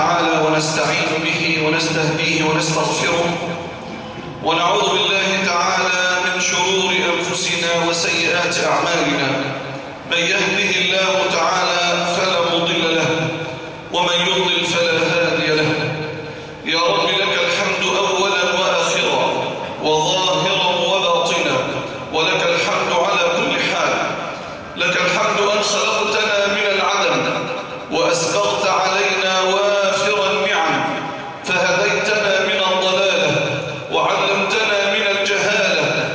تعالى ونستعين به ونستهديه ونستغفره ونعوذ بالله تعالى من شرور أنفسنا وسيئات أعمالنا من يهده الله تعالى فلا مضل له ومن يضلل فلا هادي له يا رب لك الحمد أولا وآخرا وظاهرا وباطنا ولك الحمد على كل حال لك الحمد أن خلقتنا من العدم وأسبغت علينا وافر النعم فهديتنا من الضلالة وعلمتنا من الجهالة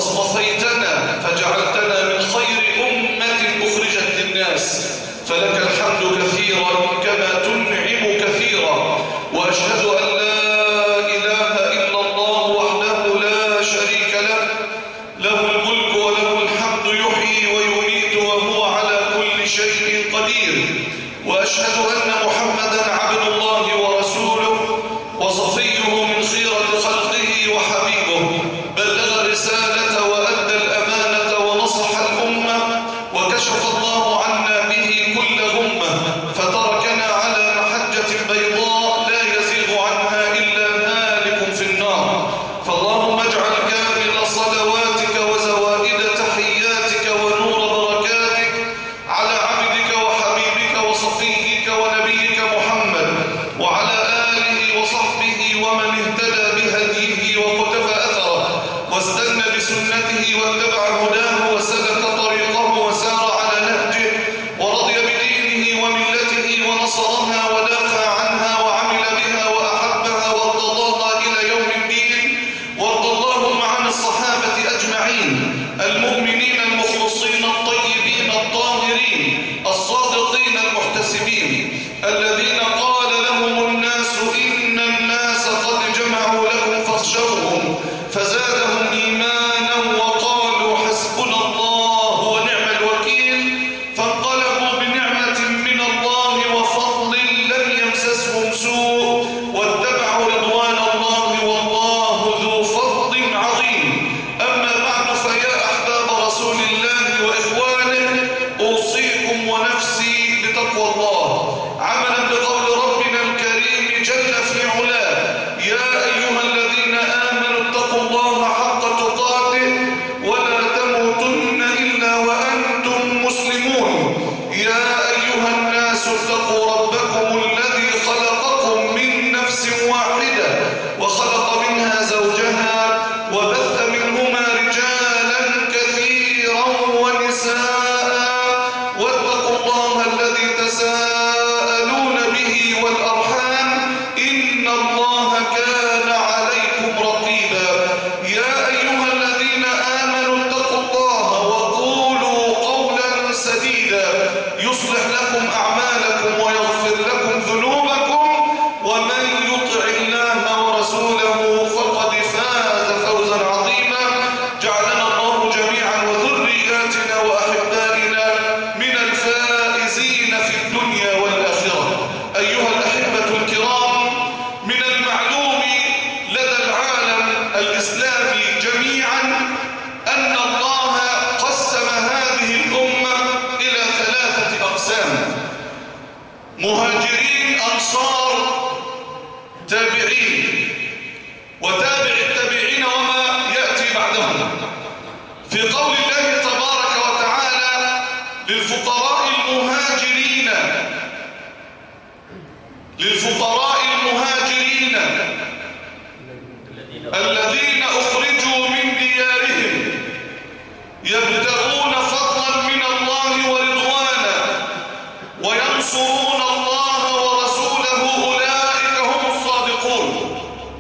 واصطفيتنا فجعلتنا من خير أمة أخرجت للناس فلك الحمد كثيرا كما تنعم كثيرا وأشهد أن لا إله إلا الله وحده لا شريك له له الملك وله الحمد يحيي ويميت وهو على كل شيء قدير وأشهد أن محمدا عبد الله ورسوله وصفيه من خيرة خلقه وحبيبه بلغ الرسالة وأدى الأمانة ونصح الأمة وكشف الله عنا به كل غمة فتركنا على محجة بيضاء لا يزيغ عنها إلا هالك في النار فاللهم اجعل كامل صلواتك وزوائد تحياتك ونور بركاتك على عبدك وحبيبك وصفيك ونبيك محمد وعلى آله وصحبه ومن اهتدى بهديه وقتفى أثره واستنى بسنته واتبع هداه وسلك طريقه وسار على نهجه ورضي بدينه وملته ونصرها ودافع عنها وعمل بها وأحبها وارتضاها إلى يوم الدين وارض اللهم عن الصحابة أجمعين المؤمنين المخلصين الطيبين الطاهرين الصادقين المحتسبين الذين قال لهم الناس إن الناس قد جمعوا لكم فاخشوهم فزادهم إيمانا وقالوا حسبنا الله ونعم الوكيل فانقلبوا بنعمة من الله وفضل لم يمسسهم سوء واتبعوا رضوان الله والله ذو فضل عظيم أما بعد فيا أحباب رسول الله وإخوانه أوصيكم ونفسي بتقوى الله عملا بقول ربنا الكريم جل في علاه يا أيها الذين آمنوا اتقوا الله حق تقاته ولا تموتن إلا وأنتم مسلمون يا أيها الناس اتقوا ربكم الذي خلقكم من نفس واحدة وخلق منها زوجها وبث منهما رجالا كثيرا ونساء واتقوا الله الذي تساءلون به والأرحام إن الله كان عليكم رقيبا يا أيها الذين آمنوا اتقوا الله وقولوا قولا سديدا يصلح لكم أعمالكم ويغفر لكم ذنوبكم ومن يطع الله ورسوله فقد فاز فوزا عظيما جعلنا الله جميعا وذرياتنا وأحبائنا من الفائزين في الدنيا والآخرة أيها الأحبة الكرام من المعلوم لدى العالم الإسلامي جميعا أن الله قسم هذه الأمة إلى ثلاثة أقسام مهاجرين أنصار تابعين وتابع التابعين وما يأتي بعدهم في قول الله تبارك وتعالى للفقراء المهاجرين للفقراء المهاجرين الذين أخرجوا من ديارهم يبتغون فضلا من الله ورضوانا وينصرون الله ورسوله أولئك هم الصادقون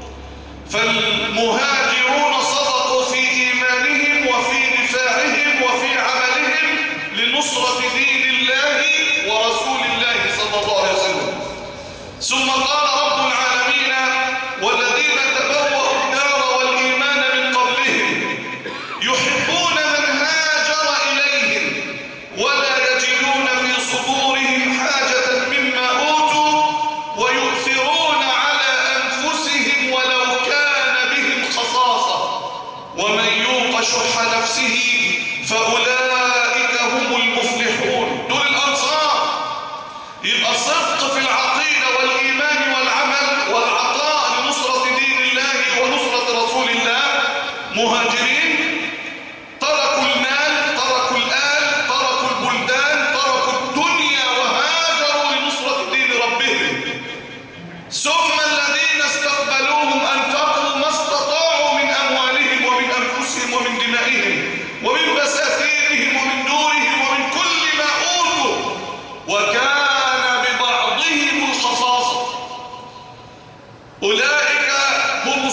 فالمهاجرون صدقوا في إيمانهم وفي دفاعهم وفي عملهم لنصرة دين الله ورسول الله صلى الله عليه وسلم ثم قال رب العالمين والذين تبوأوا الدار والإيمان من قبلهم يحبون من هاجر إليهم ولا يجدون في صدورهم حاجة مما أوتوا ويؤثرون على أنفسهم ولو كان بهم خصاصة ومن يوق شح نفسه فأولئك هم المفلحون دول الأنصار يبقى صدق في العقيدة والإيمان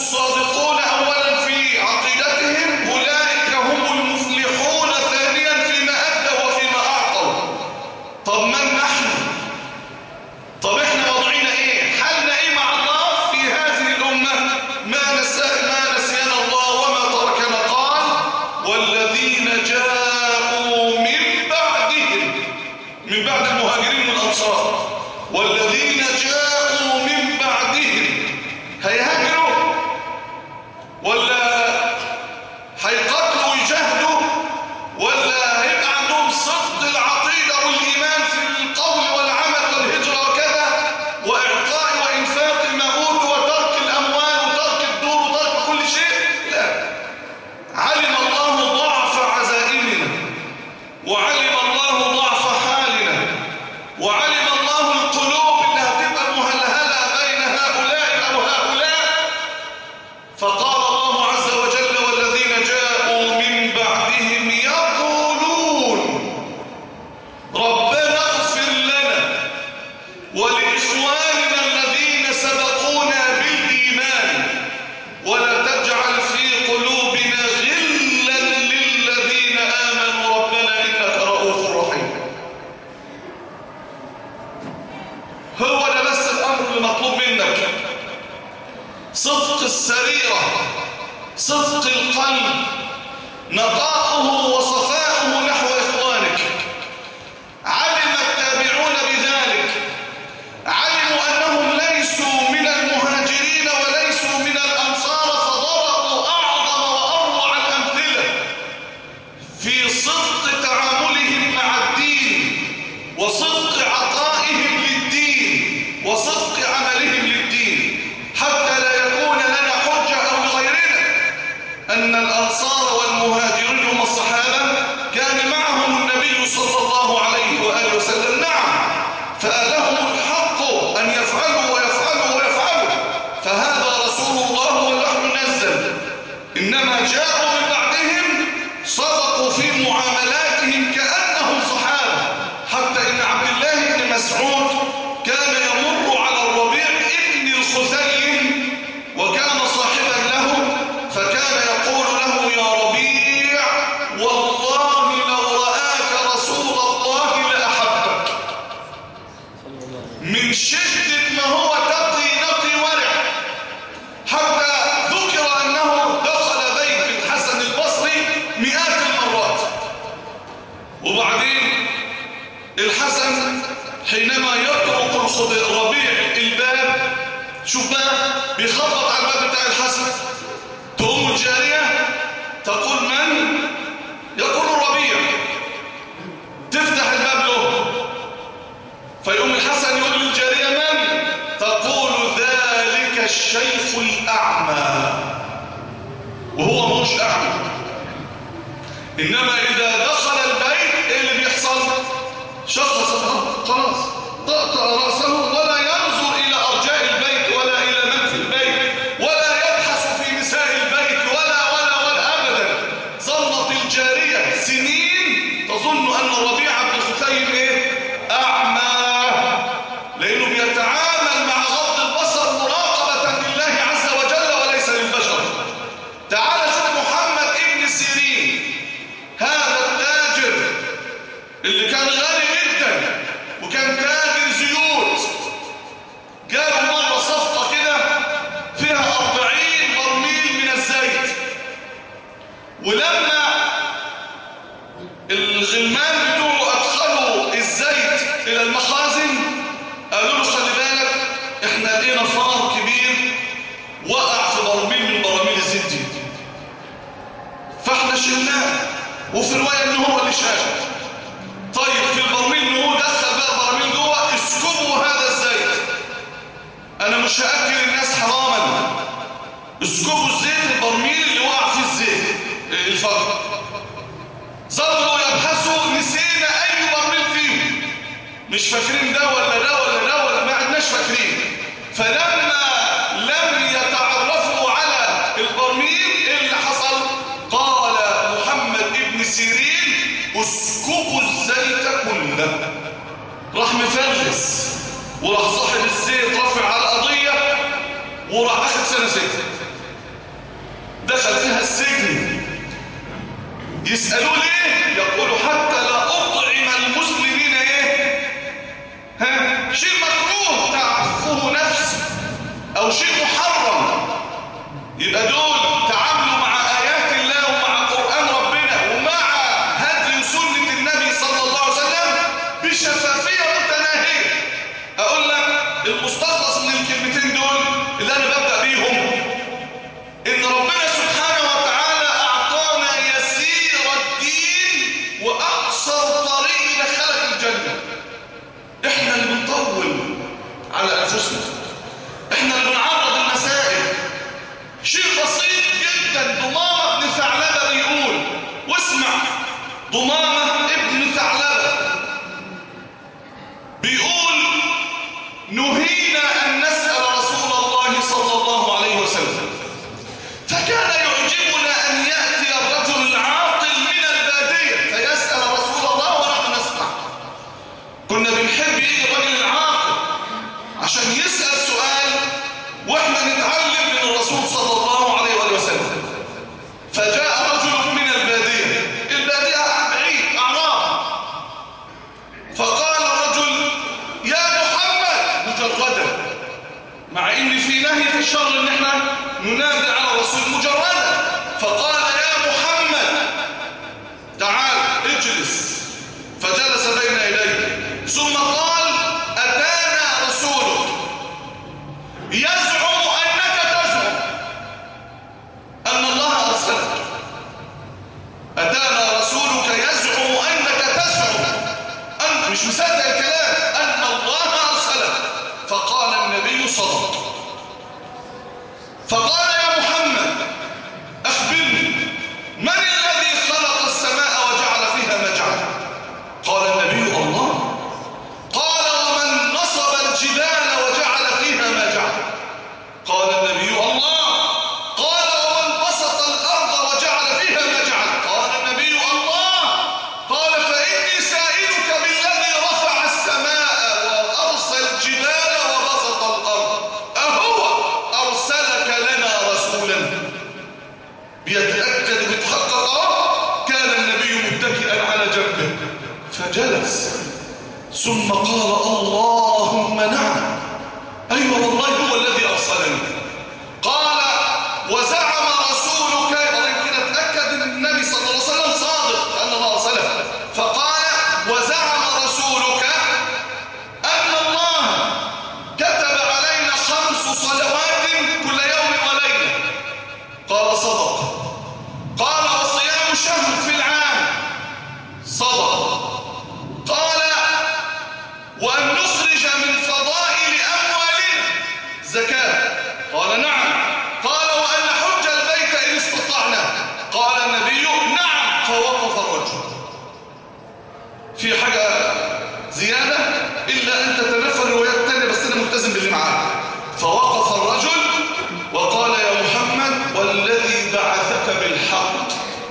الصادقون أولا في عقيدتهم أولئك هم المفلحون ثانيا فيما أدوا وفيما أعطوا طب من نحن طب احنا وضعنا ايه حالنا ايه مع الله في هذه الأمة ما, نسى ما نسينا الله وما تركنا قال والذين جاءوا من بعدهم من بعد المهاجرين والأنصار والذين جاءوا من بعدهم هيهاجروا ولا هيقاتلوا ويجاهدوا ولا هيبقى عندهم صدق العقيدة والإيمان في القول والعمل والهجرة وكذا وإعطاء وإنفاق الموت وترك الأموال وترك الدور وترك كل شيء لا علم الله ضعف عزائمنا وعلم الله ضعف حالنا وعلم الله القلوب اللي هتبقى مهلهلة بين هؤلاء أو هؤلاء فقال الله عز وجل والذين جاءوا من بعدهم يقولون ربنا اغفر لنا ولإخواننا الذين سبقونا بالإيمان ولا تجعل في قلوبنا غلا للذين آمنوا ربنا إنك رؤوف رحيم هو ده بس الأمر اللي مطلوب منك صدق السريرة صدق القلب نقاؤه وصفاؤه نحو إخوانك علم التابعون بذلك علموا أنهم ليسوا من المهاجرين وليسوا من الأنصار فضربوا أعظم وأروع الأمثلة في صدق تعاملهم مع الدين وصدق عطائهم للدين وصدق عملهم للدين حتى لا يكون لنا حجة أو لغيرنا أن الأنصار والمهاجرين هم الصحابة كان معهم النبي صلى الله عليه وآله وسلم نعم فألهم الحق أن يفعلوا ويفعلوا ويفعلوا فهذا رسول الله والوحي نزل إنما جاءوا من بعدهم صدقوا في معاملاتهم كأنهم صحابة حتى إن عبد الله بن مسعود كان يمر على الربيع ابن الخثيم وكان صاحبا له فكان يقول له يا ربيع والله لو رآك رسول الله لأحبك من شدة ما هو تقي نقي ورع حتى ذكر أنه دخل بيت الحسن البصري مئات المرات وبعدين الحسن حينما يطرق الخض- الربيع الباب شوف بقى بيخبط على الباب بتاع الحسن تقوم الجارية تقول من؟ يقول الربيع تفتح الباب له فيقوم الحسن يقول للجارية من؟ تقول ذلك الشيخ الأعمى وهو مش أعمى إنما إذا دخل البيت إيه اللي بيحصل؟ شخص خلاص طأطأ رأسه ولا ينظر إلى أرجاء البيت ولا إلى من في البيت ولا يبحث في نساء البيت ولا ولا ولا أبدا ظلت الجارية سنين تظن أن الربيع بن خثيم إيه؟ أعمى لأنه بيتعامل مع غض البصر مراقبة لله عز وجل وليس للبشر تعال شوف محمد ابن سيرين هذا التاجر اللي كان غني جدا وكان تاجر زيوت جاب مرة صفقة كده فيها أربعين برميل من الزيت ولما الغلمان بتوعه أدخلوا الزيت إلى المخازن قالوا له خلي بالك احنا لقينا فار كبير وقع في برميل من براميل الزيت دي فاحنا شلناه وفي رواية ان هو اللي شاشه طيب في البرميل ان هو دخل بقى براميل جوه اسكبوا هذا الزيت انا مش هاكل الناس حراما اسكبوا الزيت البرميل اللي وقع فيه الزيت الفرق ظلوا يبحثوا نسينا اي برميل فيهم مش فاكرين ده ولا ده ولا ده ولا ما عدناش فاكرين فلما لم يتعرفوا على البرميل ايه اللي حصل قال محمد ابن سيرين اسكبوا الزيت كله راح مفلس وراح صاحب الزيت رافع على القضية وراح اخد سنة ستة دخل فيها السجن يسألوه ليه يقول حتى لا أطعم المسلمين ايه ها شيء مكروه تعرفه نفس او شيء محرم يبقى دول تعاملوا مع آيات الله ومع قرآن ربنا ومع هدي سنة النبي صلى الله عليه وسلم بشفافية متناهية أقول لك المستخلص من الكلمتين دول اللي أنا ببدأ بيهم إن ربنا سبحانه وتعالى أعطانا يسير الدين وأقصر طريق يدخلك الجنة إحنا اللي بنطول على أنفسنا إحنا اللي بنعرض المسائل شيء بسيط جدا ضمامة ابن ثعلبة بيقول واسمع ضمامة ابن ثعلبة بيقول نهينا أن نسأل رسول الله صلى الله عليه وسلم فكان يعجبنا أن يأتي الرجل العاقل من البادية فيسأل رسول الله ونحن نسمع كنا بنحب يجي الرجل العاقل عشان يسأل سؤال واحنا نتعلم من الرسول صلى الله عليه وآله وسلم فجاء رجل من البادية البادية بعيد أعراض فقال الرجل يا محمد مجردا مع ان في نهي في الشر ان احنا ننادي على الرسول مجردا فقال يا محمد تعال اجلس فجلس بين يديه ثم قال اتانا رسولك يزعم انك تزعم ان الله ارسلك اتانا رسولك يزعم انك تزعم أن مش مصدق الكلام أن الله أرسله فقال النبي صدق فقال يا محمد أخبرني من الذي خلق السماء وجعل فيها مجعل قال النبي الله قال ومن نصب الجبال وجعل فيها مجعل قال النبي الله قال ومن بسط الأرض وجعل فيها مجعل قال النبي الله قال فإني سائلك بالذي رفع السماء وأرسل الجبال وبسط الأرض أهو أرسلك لنا رسولا بيتأكد ويتحقق آه، كان النبي متكئا على جنبه فجلس ثم قال اللهم نعم أيوة والله هو الذي أرسلني قال وزعم رسولك ولكن اتأكد ان النبي صلى الله عليه وسلم صادق أن الله أرسله فقال وزعم رسولك أن الله كتب علينا خمس صلوات كل يوم وليلة قال صدق قال وصيام شهر في العام صدق قال وأن نخرج من فضائل أموالنا زكاة قال نعم قال وأن نحج البيت إن استطعنا قال النبي نعم فوقف الرجل في حاجة زيادة إلا أن تتنفر الروايات التانية بس أنا ملتزم باللي معاه فوقف الرجل وقال يا محمد والذي بعثك بالحق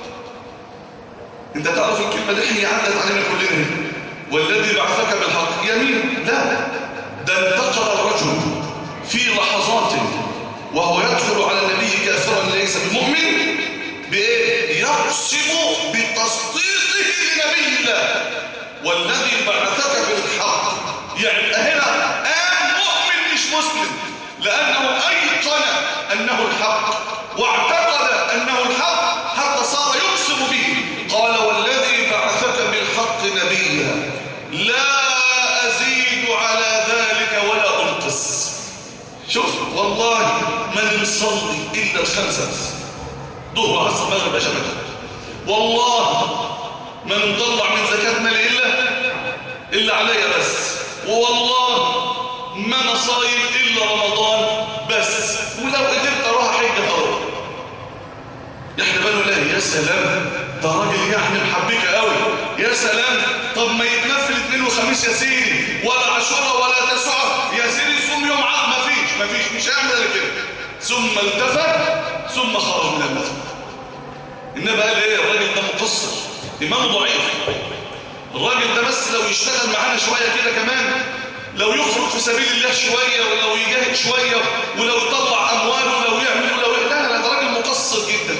انت تعرف الكلمة دي هي عدت علينا كلنا هنا. والذي بعثك بالحق يمين لا ده انتقل الرجل في لحظات وهو يدخل على النبي كافرا ليس بمؤمن بايه يقسم بتصديقه لنبي الله والذي بعثك بالحق يعني هنا قام مؤمن مش مسلم لانه ايقن انه الحق واعتقد انه الحق حتى صار يقسم به قال والذي بعثك بالحق نبيا لا ازيد على ذلك ولا انقص شوف والله من يصلي الا الخمسه بس ظهر عصر مغرب عشاء والله ما نطلع من زكاة مال إلا إلا عليا بس والله ما أنا صايم إلا رمضان بس ولو قدرت أروح حجة أروح احنا بقى لا يا سلام ده راجل يعني محبك قوي يا سلام طب ما يتنفل اثنين وخميس يا سيدي ولا عاشوراء ولا تسعة يا سيدي صوم يوم عقد مفيش مفيش مش هعمل الا كده ثم التفت ثم خرج من المسجد انما قال ايه الراجل ده مقصر امام ضعيف الراجل ده بس لو يشتغل معانا شويه كده كمان لو يخرج في سبيل الله شويه ولو يجاهد شويه ولو يطلع امواله ولو يعمل ولو لا لا ده راجل مقصر جدا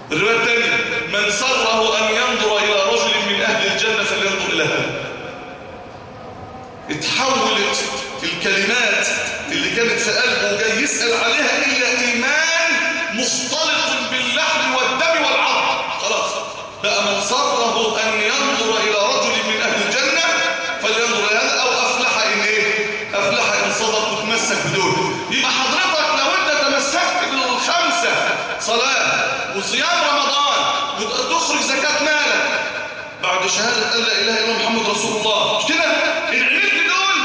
الرواية الثانية من سره أن ينظر إلى رجل من أهل الجنة فلينظر إلى هذا اتحولت الكلمات اللي كانت في قلبه وجاي يسأل عليها إلى إيمان مختلط باللحم والدم والعظم خلاص بقى من سره أن ينظر إلى رجل من أهل الجنة فلينظر إلى هذا أو أفلح إن إيه أفلح إن صدق وتمسك بدول يبقى حضرتك لو أنت تمسكت بالخمسة صلاة وصيام رمضان وتخرج زكاة مالك بعد شهادة أن لا إله إلا محمد رسول الله مش كده إن عملت دول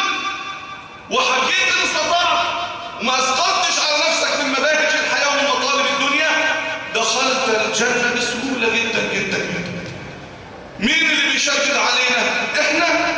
وحجيت إن استطعت وما أسقطتش على نفسك من مباهج الحياة ومن مطالب الدنيا دخلت الجنة بسهولة جدا جدا جدا مين اللي بيشدد علينا إحنا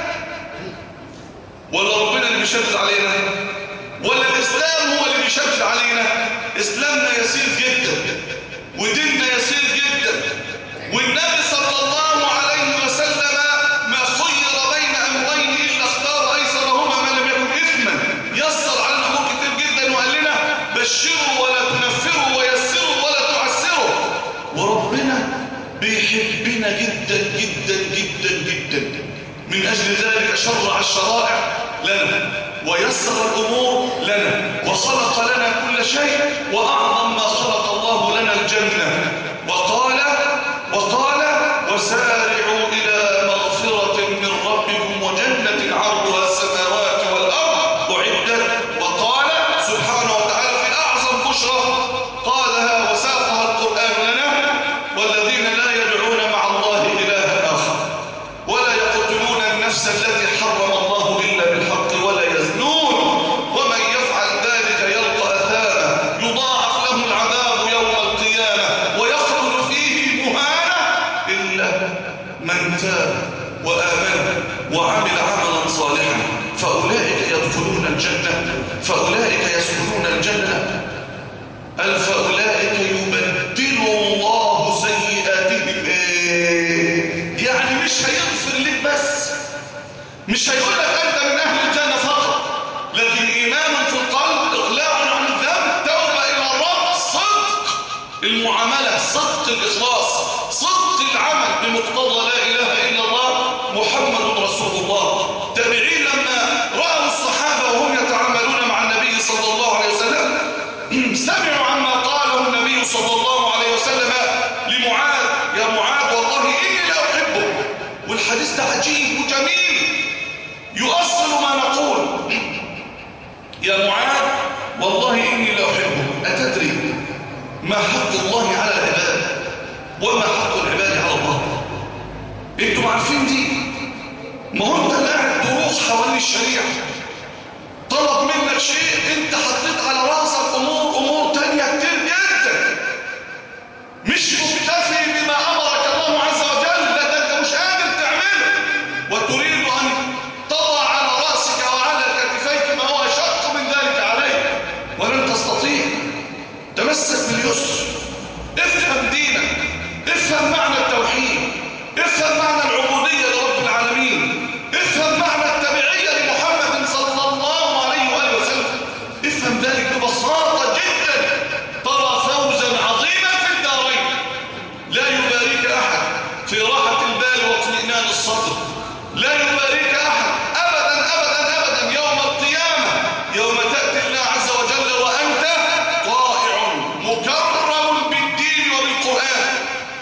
ولا ربنا اللي بيشدد علينا ولا الإسلام هو اللي بيشدد علينا إسلامنا يسير جدا وديننا يسير جدا والنبي صلى الله عليه وسلم ما خير بين أمرين إلا اختار أيسرهما ما لم يكن إثما يسر على أمور كتير جدا وقال لنا بشروا ولا تنفروا ويسروا ولا تعسروا وربنا بيحبنا جدا جدا جدا جدا من أجل ذلك شرع الشرائع لنا ويسر الأمور لنا وخلق لنا كل شيء وأعظم ما خلق الله لنا الجنة وقال وقال وسارعوا إلى مغفرة من ربكم وجنة عرضها السماوات والأرض أعدت وقال سبحانه وتعالى في أعظم بشرى قالها وساقها القرآن لنا والذين لا يدعون مع الله إلها آخر ولا يقتلون النفس التي حرم الله إلا بالحق ولا يزنون ومن يفعل ذلك يلقى أثاما يضاعف له العذاب يوم القيامة ويخرج فيه مهانا إلا من تاب وآمن وعمل عملا صالحا فأولئك يدخلون الجنة فأولئك يسكنون الجنة قال فأولئك يبدل الله سيئاتهم إيه؟ يعني مش هيغفر لك بس مش هيقول لك أنت من أهل الجنة فقط لكن إيمان في القلب إقلاع عن الذنب توبة إلى الرب صدق المعاملة صدق الإخلاص صدق العمل بمقتضى لا إله إلا الله محمد رسول الله تابعين لما رأوا الصحابة وهم يتعاملون مع النبي صلى الله عليه وسلم سمعوا عما قاله النبي صلى الله عليه وسلم لمعاذ يا معاذ والله إني لا أحبه والحديث ده عجيب وجميل يؤصل ما نقول يا معاذ والله إني لا أحبه أتدري ما حق الله على العباد وما حق العباد على الله انتم عارفين دي ما هو انت اللي قاعد تروح حوالين الشريعة طلب منك شيء انت حطيت على راسك امور امور تانية كتير جدا مش مكتفي بما امرك الله عز وجل لا ده انت مش قادر تعمله وتريد ان تضع على راسك وعلى كتفيك ما هو اشق من ذلك عليك ولن تستطيع تمسك باليسر افهم دينك افهم معنى التوحيد افهم معنى العبودية لرب العالمين افهم معنى التبعية لمحمد صلى الله عليه وآله وسلم افهم ذلك ببساطة جدا ترى فوزا عظيما في الدارين لا يباريك أحد في راحة البال واطمئنان الصدر لا يباريك أحد أبدا أبدا أبدا يوم القيامة يوم تأتي الله عز وجل وأنت طائع مكرم بالدين وبالقرآن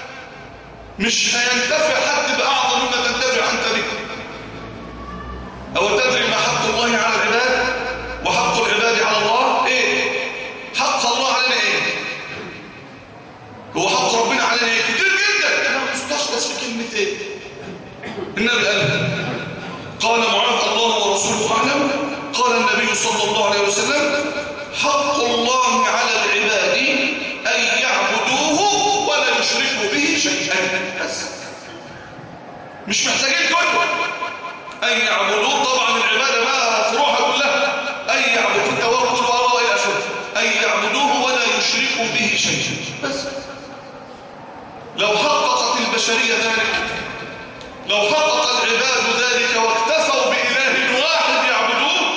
مش هينتفع حد بأعظم مما تنتفع أنت به أو تدري ما حق الله على العباد وحق العباد على الله إيه حق الله علينا إيه هو حق ربنا علينا إيه كتير جدا أنا مستخلص في كلمتين النبي قال قال معاذ الله ورسوله أعلم قال النبي صلى الله عليه وسلم حق الله على العباد أن يعبدوه ولا يشركوا به شيئا بس مش محتاجين كله أن يعبدوه طبعا العبادة بقى فروعها كلها أن يعبدوا التوكل وراء إلى آخره أن يعبدوه ولا يشركوا به شيئا بس لو حققت البشرية ذلك لو حقق العباد ذلك واكتفوا بإله واحد يعبدوه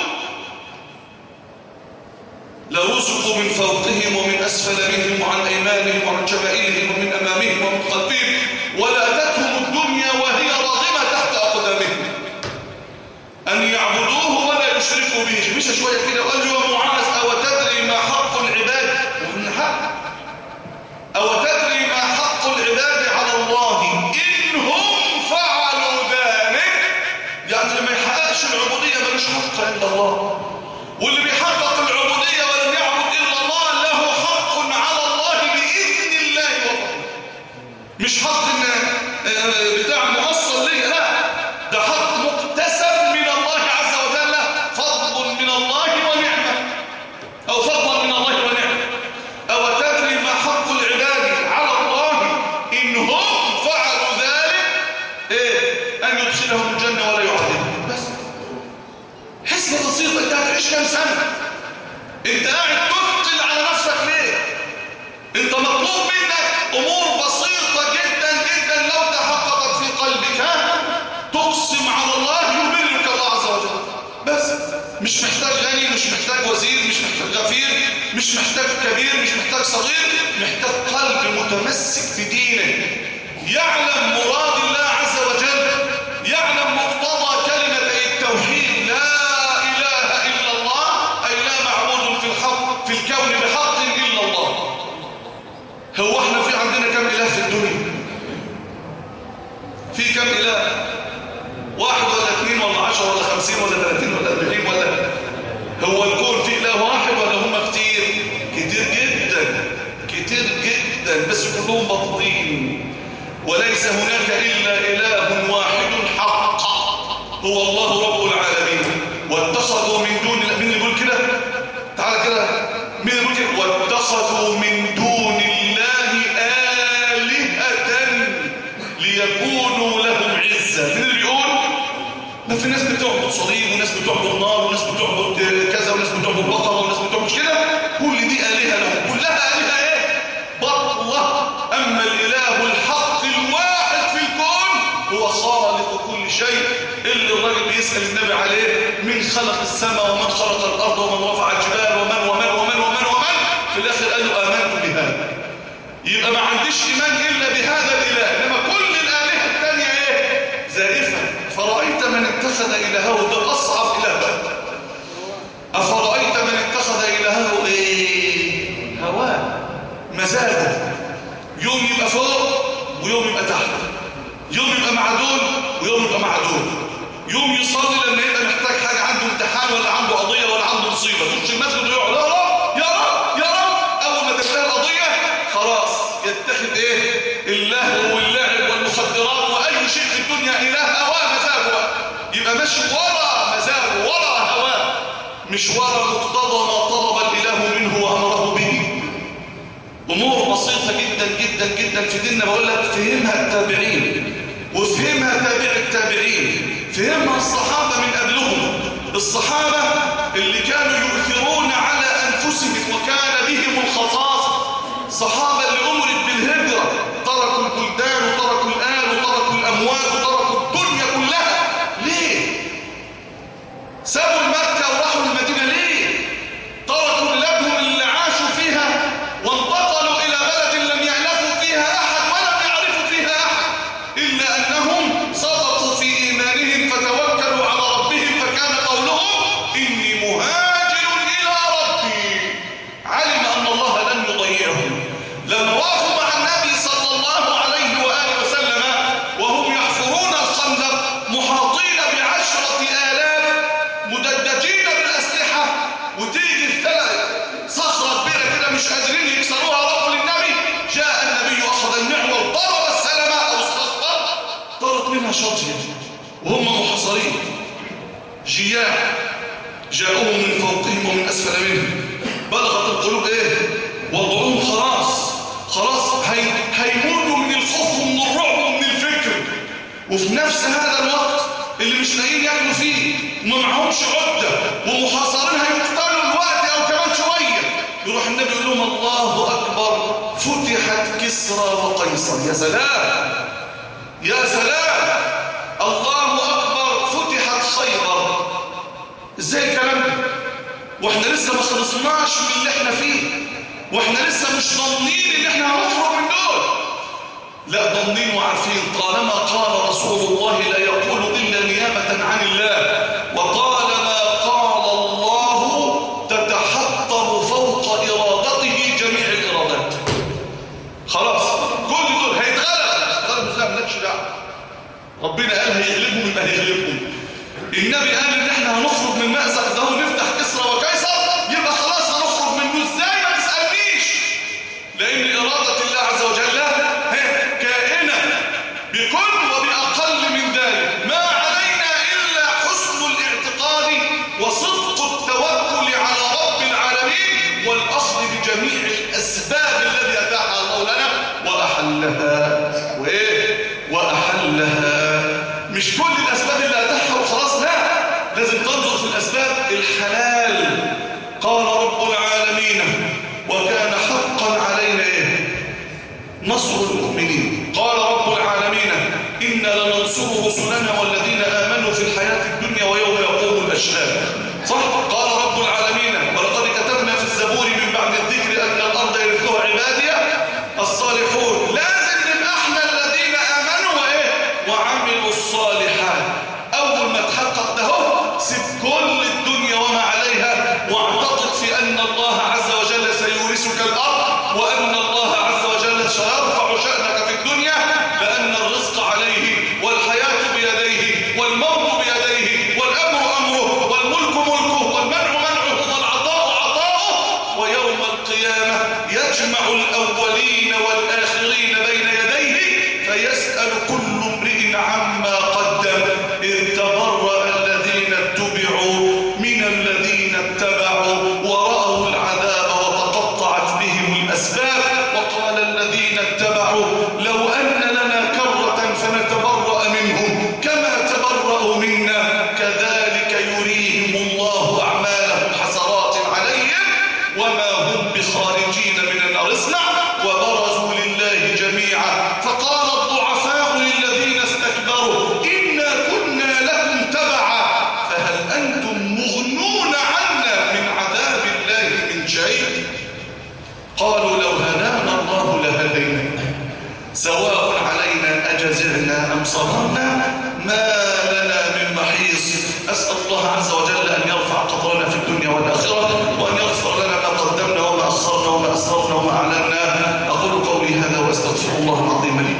لرزقوا من فوقهم ومن أسفل منهم وعن أيمانهم وعن شمائلهم ومن أمامهم مش حق ان آه، بتاع مؤصل ليا لا ده حق مكتسب من الله عز وجل فضل من الله ونعمه او فضلا من الله ونعمه او تدري ما حق العباد على الله ان هم فعلوا ذلك ايه ان يدخلهم الجنه ولا يعذبهم بس حسبه بسيطه انت هتعيش كام سنه انت قاعد تثقل على نفسك ليه انت مطلوب منك امور بسيطه جدا جدا لو تحققت في قلبك ها تقسم على الله يبرك الله عز وجل بس مش محتاج غني مش محتاج وزير مش محتاج غفير مش محتاج كبير مش محتاج صغير محتاج قلب متمسك بدينه يعلم مراد الله عز وجل يعلم مقتضى كلمة التوحيد لا إله إلا الله أي لا معبود في الحق في الكون بحق إلا الله هو احنا في عندنا كم إله في الدنيا في كم إله واحد ولا اثنين ولا عشر ولا خمسين ولا ثلاثين ولا أربعين ولا هو الكون فيه إله واحد ولا هم كتير كتير جدا كتير جدا بس كلهم باطلين وليس هناك إلا إله واحد حق هو الله رب العالمين واتخذوا من دون مين اللي بيقول كده تعالى كده مين اللي بيقول كده واتخذوا من دون الله آلهة ليكونوا لهم عزة مين اللي بيقول ما في ناس بتعبد صليب وناس بتعبد نار وناس بتعبد كذا وناس بتعبد بقرة وناس بتعبد مش كده كل دي آلهة لهم كلها آلهة ايه بطلة أما الإله الحق الواحد في الكون هو خالق كل شيء اللي الراجل بيسأل النبي عليه من خلق السماء ومن خلق الأرض ومن رفع الجبال ومن ومن ومن ومن ومن في الآخر قال له آمنت بهذا يبقى ما عنديش إيمان إلا بهذا الإله إنما كل الآلهة الثانية إيه زائفة فرأيت من اتخذ إلهه ده أصعب إله بقى أفرأيت من اتخذ إلهه إيه هواه مزاجه يوم يبقى فوق ويوم يبقى تحت يوم يبقى مع دول ويوم يبقى مع دول يوم يصلي لما يبقى محتاج حاجة عنده امتحان ولا عنده قضية ولا عنده مصيبة تخش المسجد ويقعد يا رب يا رب يا رب أول ما تنتهي القضية خلاص يتخذ إيه اللهو واللعب والمخدرات وأي شيء في الدنيا إله هواه مزاجه بقى. يبقى ماشي ورا مزاجه ورا هواه مش ورا مقتضى ما طلب الإله منه وأمره به أمور بسيطة جدا جدا جدا في ديننا بقول لك فهمها التابعين وفهمها تابع التابعين فهمها الصحابة من قبلهم الصحابة اللي كانوا يؤثرون على أنفسهم وكان بهم الخصاصة صحابة اللي أمرت بالهجرة تركوا البلدان وتركوا الآل وتركوا الأموال وتركوا الدنيا كلها ليه؟ سابوا مكة وراحوا المدينة ليه؟ تركوا بلادهم اللي عاشوا فيها وانتقلوا إلى بلد لم يألفوا فيها أحد ولم يعرفوا فيها أحد إلا أنهم صدقوا في إيمانهم فتوكلوا على ربهم فكان قولهم إني مهاجر إلى ربي علم أن الله لن يضيعهم لما وقفوا مع النبي صلى الله عليه وآله وسلم وهم يحفرون الخندق محاطين بعشرة آلاف مدججين بالأسلحة وتيجي الثلاث صخرة كبيرة كده مش قادرين يكسروها رب للنبي جاء النبي أخذ النعمة وضرب السلمة أو الصخرة طارت منها شاطئ وهم محصرين جياع جاءوهم من فوقهم ومن أسفل منهم بلغت القلوب إيه وضعوهم خلاص خلاص هي... هيموتوا من الخوف ومن الرعب ومن الفكر وفي نفس هذا الوقت اللي مش لاقيين ياكلوا فيه وما معهمش عده ومحاصرين هيقتلوا الوقت او كمان شويه يروح النبي يقول لهم الله اكبر فتحت كسرى وقيصر يا سلام يا سلام الله اكبر فتحت خيبر ازاي الكلام ده واحنا لسه ما خلصناش من اللي احنا فيه واحنا لسه مش ضامنين ان احنا هنخرج من دول لا ضامنين وعارفين طالما قال رسول الله لا يقول الا نيابه عن الله وطالما قال الله تتحطم فوق ارادته جميع الارادات خلاص كل دول هيتغلب غلب ازاي مالكش دعوه ربنا قال هيغلبهم يبقى هيغلبهم النبي قال ان احنا هنخرج من مأزق ده ونفتح كسرى وكيسر يبقى خلاص هنخرج منه ازاي ما تسألنيش لان إرادة الله عز وجل هي كائنة وأحلها وإيه وأحلها مش كل الأسباب اللي أتاحها وخلاص لا لازم تنظر في الأسباب الحلال قال رب العالمين وكان حقا علينا إيه نصر المؤمنين قال رب العالمين إنا لننصر رسلنا والذين آمنوا في الحياة الدنيا ويوم يقوم الأشهاد صح قال رب العالمين ولقد كتبنا في الزبور من بعد الذكر أن الأرض يرثها عبادي الصالحون لازم نبقى احنا الذين آمنوا وإيه وعملوا الصالحات أول ما تحقق ده هو سيب كل الدنيا وما عليها واعتقد في أن الله عز وجل سيورثك الأرض وأن الله عز وجل سيرفع شأنك في الدنيا لأن الرزق عليه والحياة بيديه والموت بيديه والأمر أمره والملك ملكه والمنع منعه والعطاء عطاؤه ويوم القيامة يجمع الأولين والآخرين بين يديه فيسأل كل امرئ عما قدم إذ تبرأ الذين اتبعوا من الذين اتبعوا ورأوا العذاب وتقطعت بهم الأسباب وقال الذين اتبعوا لو أن لنا كرة فنتبرأ منهم كما تبرأوا منا كذلك يريهم الله أعمالهم حسرات عليهم وما هم بخارجين من النار اسمع وبرزوا لله جميعا فقال الضعفاء للذين استكبروا إنا كنا لكم تبعا فهل أنتم مغنون عنا من عذاب الله من شيء قالوا لو هدانا الله لهدينا سواء علينا أجزعنا أم صبرنا ما لنا من محيص أسأل الله عز وجل أن يرفع قدرنا في الدنيا والآخرة وأن يغفر لنا ما قدمنا وما أخرنا وما أسرفنا وما أعلنا أقول قولي هذا وأستغفر الله العظيم لي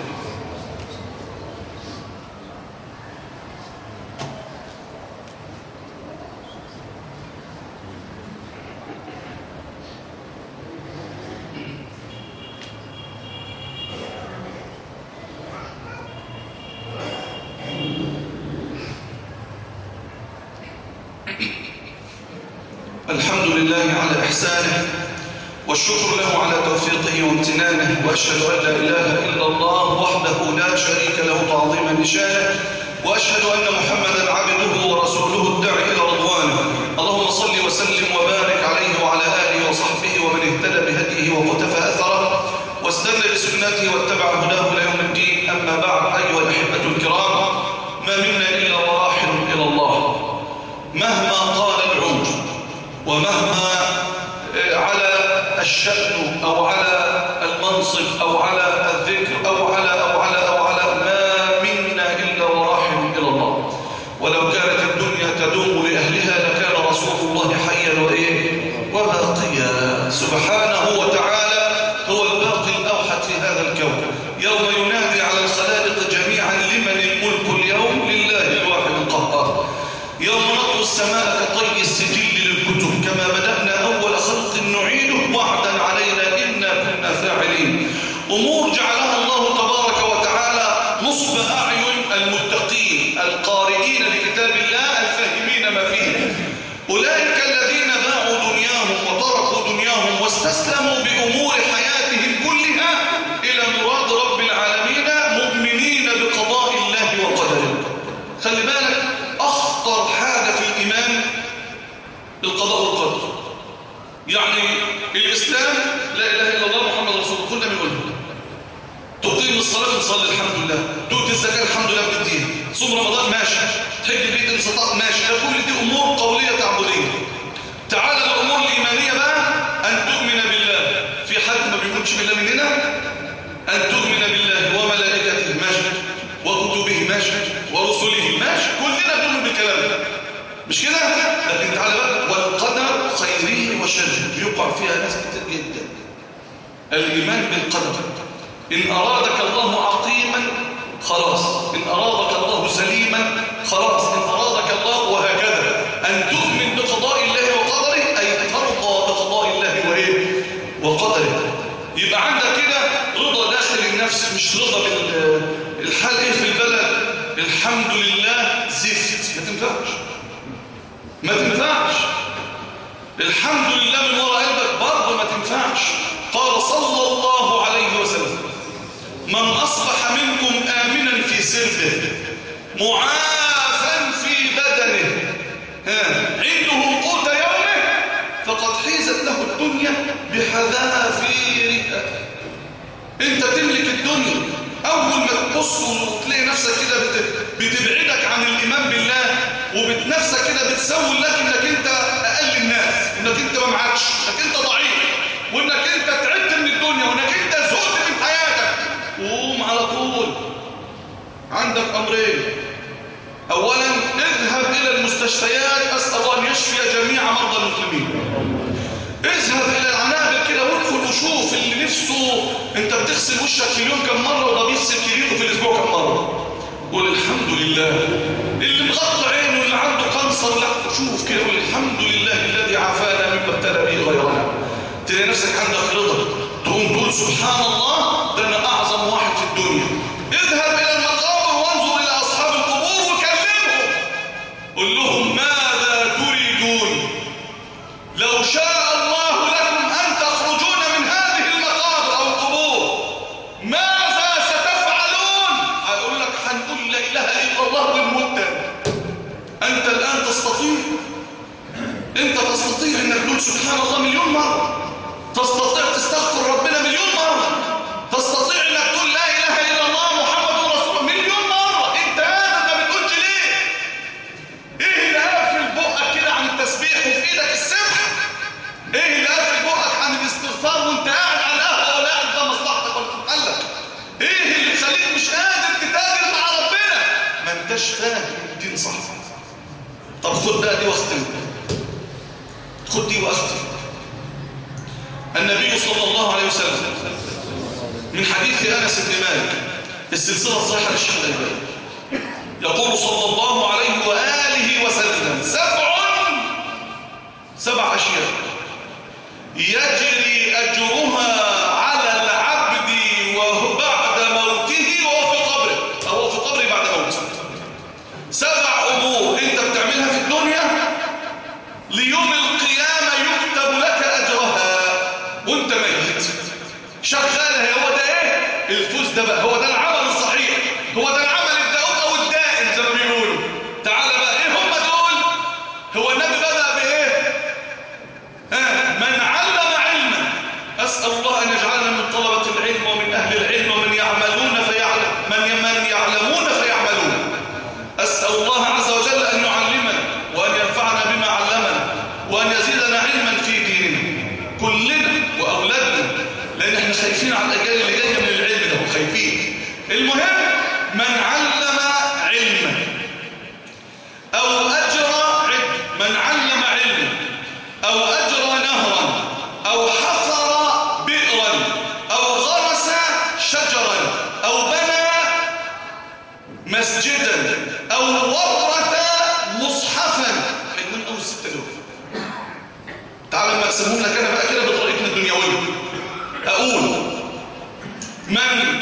الحمد لله على إحسانه والشكر له على توفيقه وامتنانه وأشهد أن لا إله إلا الله وحده لا شريك له تعظيما لشانه وأشهد أن محمدا عبده ورسوله الداعي إلى رضوانه اللهم صل وسلم وبارك عليه وعلى آله وصحبه ومن اهتدى بهديه ومقتفى أثره واستنى بسنته واتبع هداه إلى يوم الدين أما بعد أيها الأحبة الكرام ما منا إلا وراحل إلى الله مهما طال العمر ومهما على الشأن أو على المنصب أو على الذكر أو على أو على أو على ما منا إلا وراحل إلى الله ولو كانت الدنيا تدوم لأهلها لكان رسول الله حيا وإيه وباقيا سبحانه وتعالى هو الباقي الأوحد في هذا الكون يوم ينادي على الخلائق جميعا لمن الملك اليوم لله الواحد القهار يوم نطوي السماء كطي السجل للكتب كما بدأنا أول خلق نعيده وعدا علينا إنا كنا فاعلين أمور جعلها الله تبارك وتعالى نصب أعين المتقين القارئين لكتاب الله الفاهمين ما فيه أولئك الذين باعوا دنياهم وتركوا دنياهم واستسلموا بأمور حياتهم كلها إلى مراد رب العالمين مؤمنين بقضاء الله وقدره خلي بالك أخطر حاجة في الإيمان القضاء والقدر يعني الإسلام لا إله إلا الله محمد رسول الله كلنا بنقولها تقيم الصلاة نصلي الحمد لله تؤتي الزكاة الحمد لله بنديها صوم رمضان ماشي تحج البيت إن استطعت ماشي ده كل دي أمور قولية تعبدية تعال الأمور الإيمانية بقى أن تؤمن بالله في حد ما بيكونش بالله مننا أن تؤمن بالله وملائكته ماشي وكتبه ماشي ورسله ماشي كلنا بنؤمن بالكلام ده مش كده لكن تعالى بقى والقدر خيره وشره بيقع فيها ناس كتير جدا الإيمان بالقدر إن أرادك الله عقيما خلاص إن أرادك الله سليما خلاص إن أرادك الله وهكذا أن تؤمن بقضاء الله وقدره أي ترضى بقضاء الله وإيه وقدره يبقى عندك كده رضا داخل النفس مش رضا بالحال إيه في البلد الحمد لله زفت ما تنفعش ما تنفعش الحمد لله من وراء قلبك برضه ما تنفعش قال صلى الله عليه وسلم من أصبح منكم آمنا في سربه معافا في بدنه ها عنده قوت يومه فقد حيزت له الدنيا بحذافيرها انت تملك الدنيا اول ما تبص وتلاقي نفسك كده بتبعدك عن الايمان بالله وبتنفسك كده بتسول لك انك انت اقل الناس انك انت ما معكش انك انت ضعيف وانك انت تعبت من الدنيا وانك انت زهدت من حياتك وقوم على طول عندك امرين اولا اذهب الى المستشفيات اسال الله ان يشفي جميع مرضى المسلمين اذهب الى العنابر كده وادخل وشوف اللي نفسه انت بتغسل وشك في اليوم كم مره وده بيغسل كبيره في الاسبوع كم مره قول الحمد لله اللي مغطى عينه اللي عنده قنصر لا شوف كده قول الحمد لله الذي عافانا مما ابتلى به غيرنا تلاقي نفسك عندك رضا تقوم تقول سبحان الله ده انا اعظم واحد في الدنيا اذهب الى المقابر وانظر الى اصحاب القبور وكلمهم قل لهم ماذا تريدون لو شاء الله لكم ان تخرجون من هذه المقابر او القبور ماذا ستفعلون هيقول لك هنقول لا اله الا الله بالمدة انت الان تستطيع انت تستطيع انك تقول سبحان الله مليون مرة تستطيع تستغفر ربنا مليون مرة تستطيع انك تقول لا اله الا الله محمد رسول الله مليون مرة انت هذا ما بتقولش ليه ايه اللي قافل بقك كده عن التسبيح وفي ايدك السبح ايه اللي قافل بقك عن الاستغفار وانت قاعد على القهوه ولا قاعد ده مصلحتك ولا تتقلق ايه اللي مخليك مش قادر تتاجر مع ربنا ما انتش فاهم الدين صح طب خد بقى دي واختم خد دي واختم النبي صلى الله عليه وسلم من حديث انس بن مالك السلسله الصحيحه للشيخ الالباني يقول صلى الله عليه واله وسلم سبع سبع اشياء يجري اجرها على العبد وهو بعد موته وهو في قبره او في قبره بعد موته سبع امور انت بتعملها في الدنيا ليوم القيامه يكتب لك اجرها وانت ميت شغاله هو ده ايه الفوز ده بقى هو ده العمل الصحيح هو ده العمل الدؤوب او الدائم زي ما بيقولوا تعال بقى ايه هم دول هو النبي بدا بايه ها من علم علما اسال الله ان يجعلنا من طلبه العلم ومن اهل العلم ومن يعملون فيعلم من من يعلمون فيعملون اسال الله عز وجل ان يعلمنا وان ينفعنا بما علمنا وان يزيدنا علما في ديننا كلنا واولادنا لان احنا خايفين على الاجيال اللي جايه من العلم ده خايفين المهم من علم علما او اجرى علم من علم علما او اجرى نهرا او حفر بئرا او غرس شجرا او بنى مسجدا او ورث مصحفا حلوين قوي السته دول تعال لما اقسمهم لك انا بقى كده بطريقتنا الدنيويه اقول من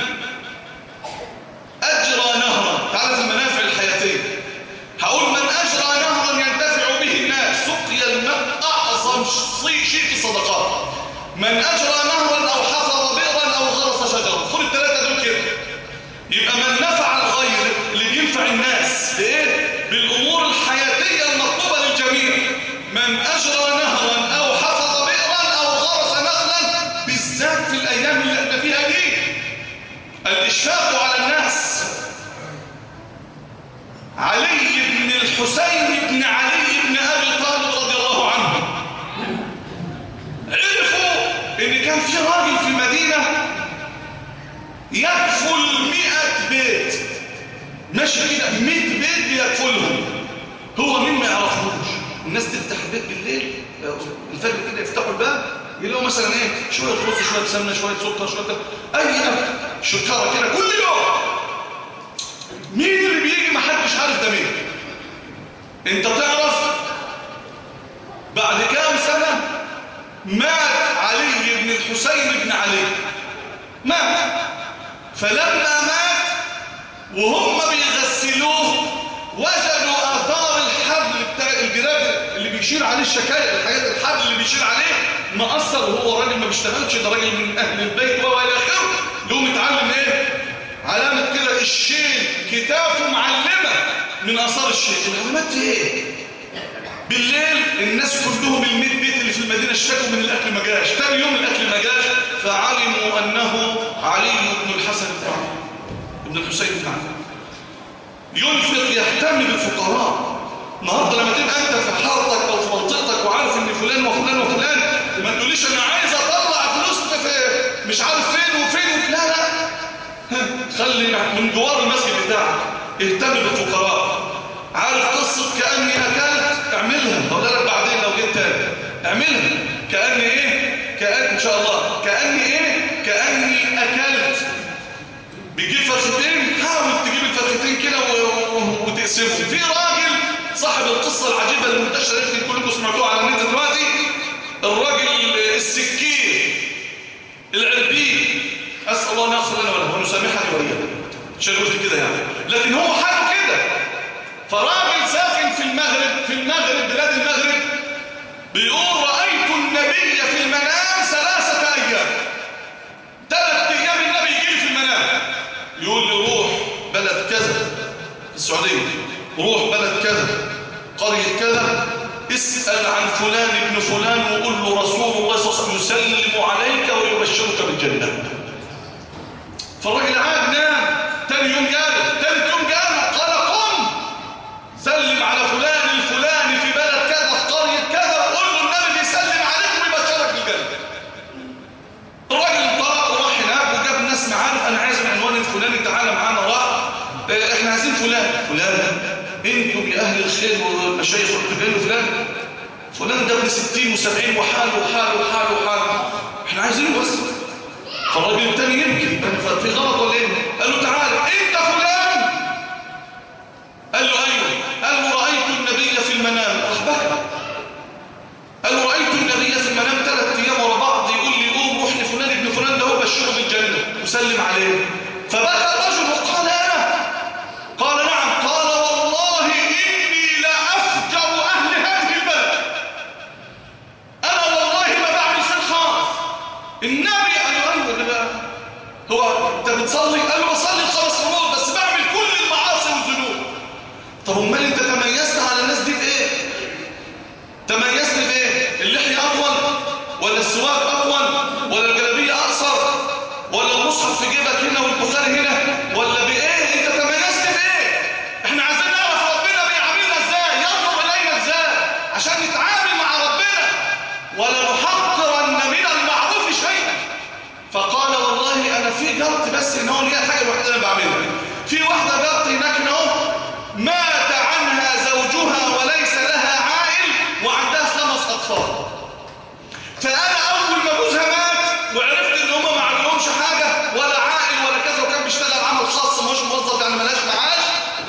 اجرى نهرا تعال في المنافع الحياتيه هقول من اجرى نهرا ينتفع به الناس سقي الماء اعظم شيء في الصدقات من اجرى نهرا او حفر بئرا او غرس شجره خد الثلاثه دول كده يبقى من نفع الغير اللي بينفع الناس بايه بالامور الحياتيه المطلوبه للجميع من اجرى نهرا او حفظ بئرا او غرس نخلا بالذات في الايام اللي احنا فيها دي الاشفاق على الناس علي بن الحسين بن علي بن ابي طالب رضي الله عنه عرفوا ان كان في راجل في المدينه يكفل مئة بيت ماشي كده مئة بيت بيكفلهم هو مين ما يعرفوش الناس تفتح البيت بالليل الفجر كده يفتحوا الباب يلاقوا مثلا ايه شوية رز شوية سمنة شوية سكر شوية اي اكل شكارة كده كل يوم مين اللي بيجي ما حدش عارف ده مين انت تعرف بعد كام سنة مات علي بن الحسين بن علي مات فلما مات وهم بيغسلوه وجدوا آثار الحبل بتاع الجراب اللي بيشير عليه الشكاية الحاجات الحبل اللي بيشير عليه مقصر وهو راجل ما بيشتغلش ده راجل من أهل البيت وهو إلى آخره له متعلم إيه؟ قشين كتافه معلمة من أثار الشيء العلامات دي ايه بالليل الناس كلهم الميت بيت اللي في المدينة اشتكوا من الأكل ما جاش تاني يوم الأكل ما جاش فعلموا أنه علي بن الحسن بن علي ابن الحسين بن علي ينفق يهتم بالفقراء النهارده لما تبقى انت في حارتك او في منطقتك وعارف ان فلان وفلان وفلان ما تقوليش انا عايز اطلع فلوس في مش عارف فين وفين لا لا ها، خلي من جوار المسجد بتاعك اهتم بالفقراء عارف قصه كاني اكلت اعملها هقولها لك بعدين لو جيت تاني اعملها كاني ايه كان ان شاء الله كاني ايه كاني اكلت بيجيب فرختين حاول تجيب الفرختين كده و- و- وتقسمهم في راجل صاحب القصة العجيبة اللي منتشرة يمكن كلكم سمعتوها على النت دلوقتي الراجل السكين العربي أسأل الله أن يغفر لنا وله ونسامحني وإياه عشان قلت كده يعني لكن هو حاله كده فراجل ساكن في المغرب في المغرب بلاد المغرب بيقول رأيت النبي في المنام ثلاثة أيام ثلاث ايام النبي يجي لي في المنام يقول لي روح بلد كذا في السعوديه روح بلد كذا قريه كذا اسال عن فلان ابن فلان وقول له رسول الله صلى الله عليه وسلم يسلم عليك ويبشرك بالجنه فالراجل قعد نام تاني يوم جاله تالت يوم جاله قال قم سلم على فلان الفلاني في بلد كذا في قريه كذا وقول له النبي بيسلم عليك ويبشرك بالجنه الراجل انطلق وراح هناك وجاب ناس معاه انا عايز العنوان الفلاني تعالى معانا راح اه، احنا عايزين فلان فلان انتم يا اهل الخير والمشايخ والتجار فلان فلان ده ابن 60 و70 وحاله وحاله وحاله وحاله احنا عايزينه بس فالراجل التاني يبكي قال في غلط ولا ايه قال له تعالى انت فلان قال له ايوه قال له رايت النبي في المنام راح بكى قال له رأيت النبي في المنام ثلاث أيام ورا بعض يقول لي قوم روح لفلان ابن فلان ده هو بشره بالجنة وسلم عليه فبكى الرجل وقال أنا قال نعم قال والله إني لأفجر أهل هذه البلد أنا والله ما بعمل خير خالص النبي قال له أيوه النبي هو أنت بتصلي؟ قال له بصلي الخمس مرات بس بعمل كل المعاصي والذنوب طب امال انت تميزت على الناس دي بايه؟ تميزت بايه اللحية اطول ولا السواك اطول ولا الجلابيه اقصر ولا المصحف في جيبك هنا والبخاري هنا ولا بايه انت تميزت بايه احنا عايزين نعرف ربنا بيعاملنا ازاي ينظر الينا ازاي عشان نتعامل مع ربنا ولا نحقرن من المعروف شيئا فقال والله انا في جرت بس ان هو ليها حاجه الوحيده اللي بعملها في واحده جرت هناك إن هو مات عنها زوجها وليس لها عائل وعندها خمس اطفال فانا اول ما جوزها مات وعرفت ان هم ما عندهمش حاجه ولا عائل ولا كذا وكان بيشتغل عمل خاص مش موظف يعني ملاش معاش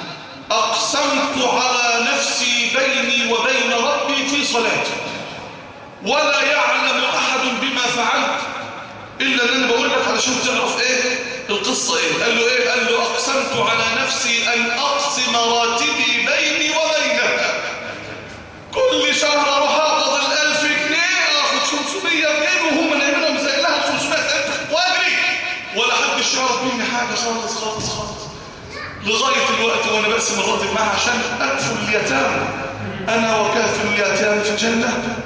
اقسمت على نفسي بيني وبين ربي في صلاتي ولا يعلم احد بما فعلت إلا اللي أنا بقول لك علشان تعرف إيه القصة إيه قال له إيه قال له أقسمت على نفسي أن أقسم راتبي بيني وبينها كل شهر أروح أقبض الألف جنيه أخد 500 جنيه وهم نايمينهم زي لها 500 ألف وأجري ولا حد يعرف مني حاجة خالص خالص خالص لغاية الوقت وأنا بقسم الراتب معها عشان أكفل اليتامى أنا وكافل اليتامى في الجنة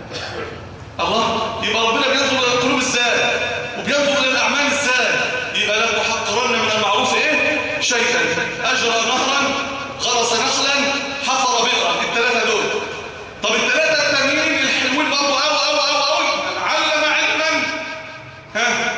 الله يبقى ربنا بينظر للقلوب ازاي وبينظر للاعمال ازاي يبقى لا تحقرن من المعروف ايه شيئا اجرى نهرا غرس نخلا حفر بئرا الثلاثه دول طب الثلاثه التانيين الحلوين برضه قوي قوي قوي قوي علم علما ها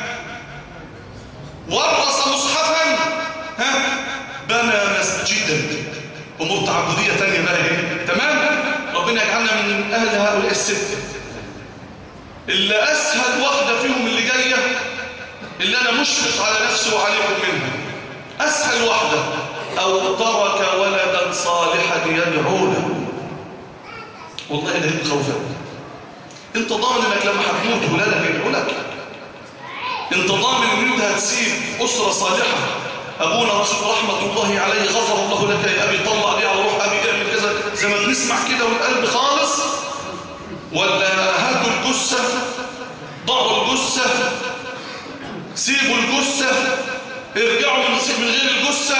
ورث مصحفا ها بنى مسجدا امور تعبديه ثانيه بقى ايه تمام ربنا يجعلنا من اهل هؤلاء السته اللي أسهل واحدة فيهم اللي جاية اللي أنا مشفق على نفسي وعليكم منها أسهل واحدة أو ترك ولدا صالحا يدعو له والله ده يتخوفك انت ضامن انك لما هتموت ولادك يدعو لك انت ضامن ان انت هتسيب اسره صالحه ابونا رسول رحمه الله عليه غفر الله لك يا ابي طلع لي على روح ابي اعمل كذا زي ما بنسمع كده والقلب خالص ولا هاتوا الجثة ضعوا الجثة سيبوا الجثة ارجعوا من من غير الجثة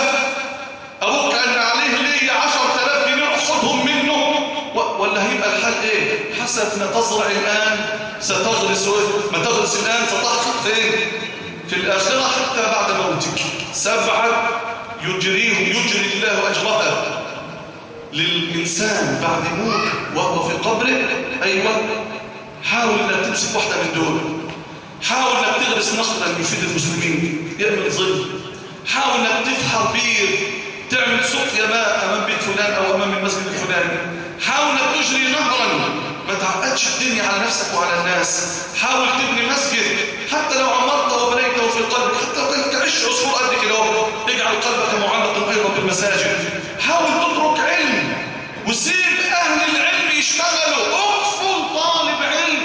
حسب ما تزرع الآن ستغرس ما تغرس الآن ستحصد فين في الآخرة حتى بعد موتك سبعة يجريه يجري الله أجرها للإنسان بعد موت وهو في قبره أيوة حاول أنك تمسك واحدة من دول حاول أنك تغرس نخلا يفيد المسلمين يعمل ظل حاول أنك تفحر بير تعمل سقيا ماء أمام بيت فلان أو أمام المسجد الفلاني حاول أنك تجري نهرا ما تعقدش الدنيا على نفسك وعلى الناس حاول تبني مسجد حتى لو عمرته وبنيته في قلبك حتى لو كنت تعيش عصفور قد كده اجعل قلبك معلقا ايضا بالمساجد حاول تترك علم وسيب اهل العلم يشتغلوا اقفل طالب علم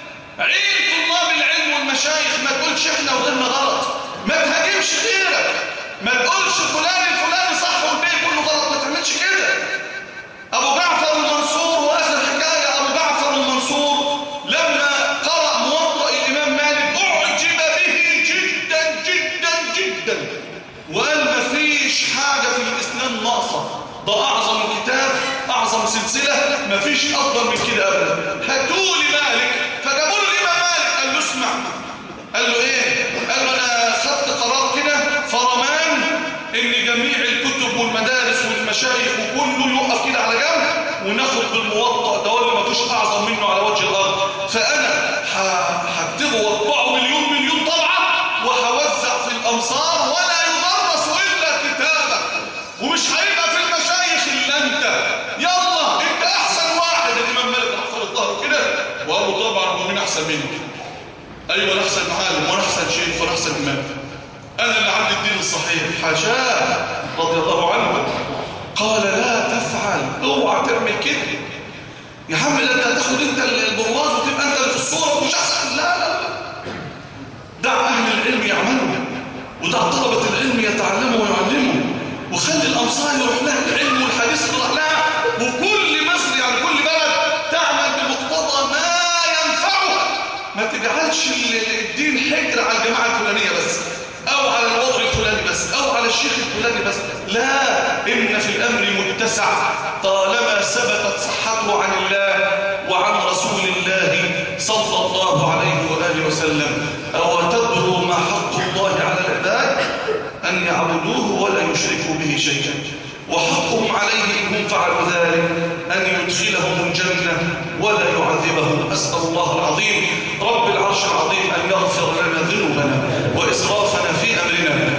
عين طلاب العلم والمشايخ ما تقولش احنا وغيرنا غلط ما تهاجمش غيرك ما تقولش فلان الفلاني صح والباقي كله غلط ما تعملش كده ابو جعفر المنصور واخر حكايه ابو جعفر المنصور لما قرأ موطأ الامام مالك اعجب به جدا جدا جدا وقال ما فيش حاجه في الاسلام ناقصه ده اعظم كتاب اعظم سلسله ما فيش افضل من كده ابدا هاتوا لي مالك فجابوا له الامام مالك قال له اسمع قال له ايه قال له انا خدت قرار كده فرمان ان جميع الكتب والمدارس والمشايخ وكله يوقف كده على جنب وناخد بالموطأ ده اللي ما فيش اعظم منه على وجه الارض فانا هكتبه واطبعه مليون مليون طبعه وهوزع في الامصار ولا يدرس الا كتابك ومش هيبقى في المشايخ الا انت يلا انت احسن واحد الامام مالك حفر الظهر كده وقال له طبعا ومين احسن منك ايوه انا احسن معالم وانا احسن شيخ وانا احسن امام انا اللي عندي الدين الصحيح حاشاه رضي الله عنه قال لا تفعل اوعى تعمل كده يا عم ده انت هتاخد انت البرواز وتبقى انت اللي في الصوره مش احسن لا لا لا دع اهل العلم يعملوا ودع طلبه العلم يتعلموا ويعلموا وخلي الامصار يروح لها العلم والحديث يروح لها وكل مصر يعني كل بلد تعمل بمقتضى ما ينفعها ما تجعلش الدين حجر على الجماعه الفلانيه بس او على الوضع الفلاني بس او على الشيخ الفلاني بس لا ان في الامر متسع طالما ثبتت صحته عن الله وعن رسول الله صلى الله عليه واله وسلم او تدروا ما حق الله على العباد ان يعبدوه ولا يشركوا به شيئا وحقهم عليه إن هم فعلوا ذلك أن يدخلهم الجنة ولا يعذبهم أسأل الله العظيم رب العرش العظيم أن يغفر لنا ذنوبنا وإسرافنا في أمرنا